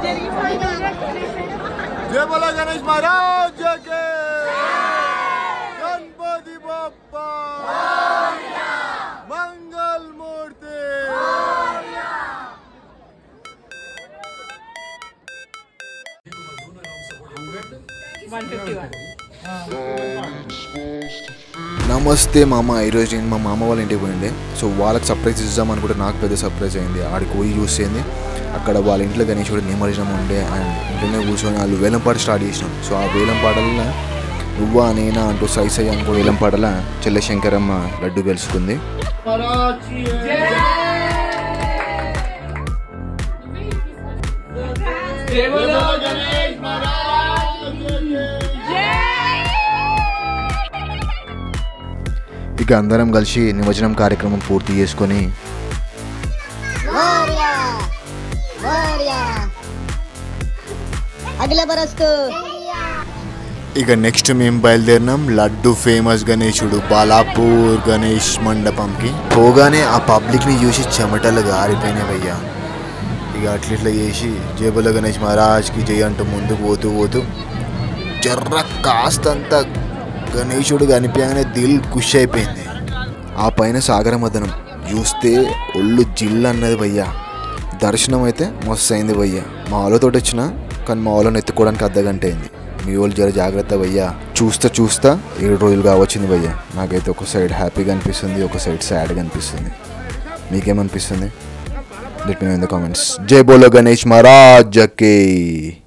जय बोला गणेश महाराज के गणपति बप्पा मंगल मूर्ति నమస్తే మామ ఈరోజు నేను మా మామ వాళ్ళ ఇంటికి పోయిండే సో వాళ్ళకి సర్ప్రైజ్ ఇద్దాం అనుకుంటే నాకు పెద్ద సర్ప్రైజ్ అయింది ఆడికి పోయి చూసేది అక్కడ వాళ్ళ ఇంట్లో గణేశుడు నిమజ్జనం ఉండే అండ్ ఇంట్లోనే కూర్చొని వాళ్ళు వేలం పాట స్టార్ట్ చేసినాం సో ఆ వేలం పాటల్లో నువ్వా నేనా అంటూ సై సై అనుకో వేలం పాటల చెల్లశంకరమ్మ లడ్డు గెలుచుకుంది महाराज की जय बोला गणेश महाराज के ఇక అందరం కలిసి నిమజ్జనం కార్యక్రమం పూర్తి చేసుకొని मोरिया मोरिया अगले बरस को ఇక నెక్స్ట్ మేము బయలుదేరినాం లడ్డు ఫేమస్ గణేశుడు బాలాపూర్ గణేష్ మండపంకి పోగానే ఆ పబ్లిక్ని చూసి చెమటలు గారిపోయినాయి భయ్యా ఇక అట్లా ఇట్లా చేసి జేబుల గణేష్ మహారాజ్కి జై అంటూ ముందుకు పోతూ పోతూ జర్ర కాస్తంత గణేశుడు కనిపించగానే దిల్ ఖుష్ అయిపోయింది ఆ పైన సాగర మదనం చూస్తే ఒళ్ళు జిల్ అన్నది భయ్యా దర్శనం అయితే మస్తు అయింది భయ్యా మా వాళ్ళతో వచ్చిన కానీ మా వాళ్ళని ఎత్తుకోవడానికి అర్ధ గంట అయింది మీ వాళ్ళు జర జాగ్రత్త భయ్యా చూస్తా చూస్తా ఏడు రోజులుగా వచ్చింది భయ్యా నాకైతే ఒక సైడ్ హ్యాపీగా అనిపిస్తుంది ఒక సైడ్ సాడ్గా అనిపిస్తుంది మీకేమనిపిస్తుంది let me in the comments జై బోలో గణేష్ మహారాజ్ కి